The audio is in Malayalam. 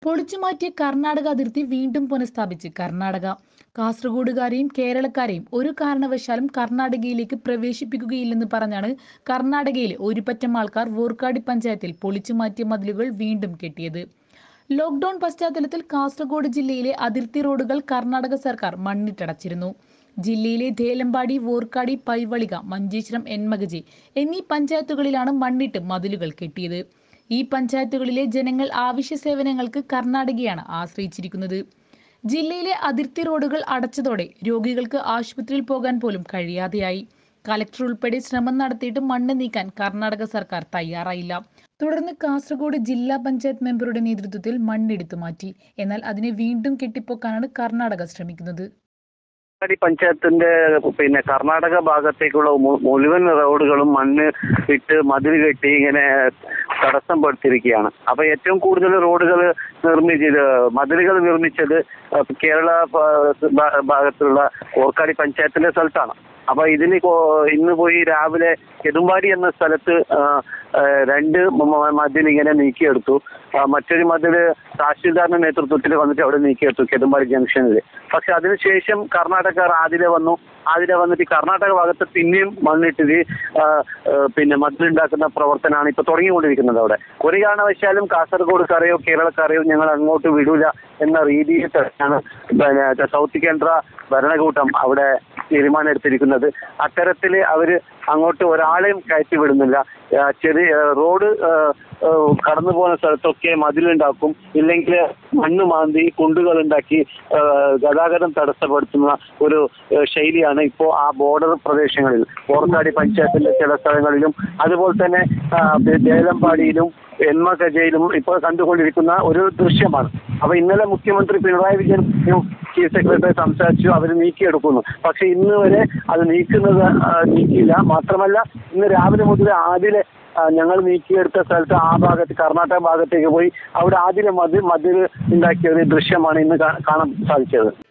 പൊളിച്ചുമാറ്റിയ കർണാടക അതിർത്തി വീണ്ടും പുനഃസ്ഥാപിച്ച് കർണാടക കാസർഗോഡുകാരെയും കേരളക്കാരെയും ഒരു കാരണവശാലും കർണാടകയിലേക്ക് പ്രവേശിപ്പിക്കുകയില്ലെന്ന് പറഞ്ഞാണ് കർണാടകയിലെ ഒരു പറ്റം ആൾക്കാർ വോർക്കാടി പഞ്ചായത്തിൽ പൊളിച്ചുമാറ്റിയ മതിലുകൾ വീണ്ടും കെട്ടിയത് ലോക്ക്ഡൌൺ പശ്ചാത്തലത്തിൽ കാസർഗോഡ് ജില്ലയിലെ അതിർത്തി റോഡുകൾ കർണാടക സർക്കാർ മണ്ണിട്ടടച്ചിരുന്നു ജില്ലയിലെ ധേലമ്പാടി വോർക്കാടി പൈവളിക മഞ്ചേശ്വരം എൻമകജി എന്നീ പഞ്ചായത്തുകളിലാണ് മണ്ണിട്ട് മതിലുകൾ കെട്ടിയത് ഈ പഞ്ചായത്തുകളിലെ ജനങ്ങൾ ആവശ്യ സേവനങ്ങൾക്ക് കർണാടകയാണ് ആശ്രയിച്ചിരിക്കുന്നത് ജില്ലയിലെ അതിർത്തി റോഡുകൾ അടച്ചതോടെ രോഗികൾക്ക് ആശുപത്രിയിൽ പോകാൻ പോലും കഴിയാതെയായി കലക്ടർ ഉൾപ്പെടെ ശ്രമം നടത്തിയിട്ട് മണ്ണ് നീക്കാൻ കർണാടക സർക്കാർ തയ്യാറായില്ല തുടർന്ന് കാസർഗോഡ് ജില്ലാ പഞ്ചായത്ത് മെമ്പറുടെ നേതൃത്വത്തിൽ മണ്ണെടുത്തു മാറ്റി എന്നാൽ അതിനെ വീണ്ടും കെട്ടിപ്പൊക്കാനാണ് കർണാടക ശ്രമിക്കുന്നത് വോർക്കാടി പഞ്ചായത്തിന്റെ പിന്നെ കർണാടക ഭാഗത്തേക്കുള്ള മു- മുഴുവൻ റോഡുകളും മണ്ണ് ഇട്ട് മതിൽ കെട്ടി ഇങ്ങനെ തടസ്സം പെടുത്തിയിരിക്കുകയാണ് അപ്പൊ ഏറ്റവും കൂടുതൽ റോഡുകൾ നിർമ്മിച്ചത് മതിലുകൾ നിർമ്മിച്ചത് അഹ് കേരള ഭ- ഭ- ഭാഗത്തുള്ള ഓർക്കാടി പഞ്ചായത്തിന്റെ സ്ഥലത്താണ് അപ്പൊ ഇതിന് കോ- ഇന്ന് പോയി രാവിലെ കെതുമ്പാടി എന്ന സ്ഥലത്ത് ആ, ആ, രണ്ട് മ- മതിൽ ഇങ്ങനെ നീക്കിയെടുത്തു ആ, മറ്റൊരു മതിൽ തഹസിൽദാറിന്റെ നേതൃത്വത്തിൽ വന്നിട്ട് അവിടെ നീക്കിയെടുത്തു കെതുമ്പാടി ജംഗ്ഷനിൽ പക്ഷെ അതിനുശേഷം കർണാടകക്കാർ ആതിരെ വന്നു ആതിരെ വന്നിട്ട് ഈ കർണാടക ഭാഗത്ത് പിന്നെയും മണ്ണിട്ട് ആ, ആ, പിന്നെ മതിലുണ്ടാക്കുന്ന പ്രവർത്തനമാണ് ഇപ്പൊ തുടങ്ങിക്കൊണ്ടിരിക്കുന്നത് അവിടെ ഒരു കാരണവശാലും കാസർഗോഡുകാരെയോ കേരളക്കാരെയോ ഞങ്ങൾ അങ്ങോട്ട് വിടൂല എന്ന രീതിയിൽ തന്നെയാണ് പിന്നെ സൗത്ത് കേന്ദ്ര ഭരണകൂട്ടം അവിടെ തീരുമാനം എടുത്തിരിക്കുന്നത് അത്തരത്തിൽ അവര് അങ്ങോട്ട് ഒരാളെയും കയറ്റി വിടുന്നില്ല ആ, ചെറിയ ആ, റോഡ് ആ, ആ, കടന്നു പോകുന്ന സ്ഥലത്തൊക്കെ മതിലുണ്ടാക്കും ഇല്ലെങ്കിൽ മണ്ണ് മാന്തി കുണ്ടുകൾ ഉണ്ടാക്കി ആ, ഗതാഗതം തടസ്സപ്പെടുത്തുന്ന ഒരു ആ, ശൈലിയാണ് ഇപ്പോൾ ആ ബോർഡർ പ്രദേശങ്ങളിൽ ഓർക്കാടി പഞ്ചായത്തിന്റെ ചില സ്ഥലങ്ങളിലും അതുപോലെ തന്നെ ആ, ദേലമ്പാടിയിലും എൻമകജയിലും ഇപ്പോൾ കണ്ടുകൊണ്ടിരിക്കുന്ന ഒരു ദൃശ്യമാണ് അപ്പൊ ഇന്നലെ മുഖ്യമന്ത്രി പിണറായി വിജയൻ ചീഫ് സെക്രട്ടറി സംസാരിച്ചു അവർ നീക്കിയെടുക്കുന്നു പക്ഷെ ഇന്ന് വരെ അത് നീക്കുന്നത് ആ, നീക്കിയില്ല മാത്രമല്ല ഇന്ന് രാവിലെ മുതൽ ആദ്യം ഞങ്ങൾ നീക്കിയെടുത്ത സ്ഥലത്ത് ആ ഭാഗത്ത് കർണാടക ഭാഗത്തേക്ക് പോയി അവിടെ ആദ്യം മതിൽ മതിൽ ഉണ്ടാക്കിയ ഒരു ദൃശ്യമാണ് ഇന്ന് കാ- കാണാൻ സാധിച്ചത്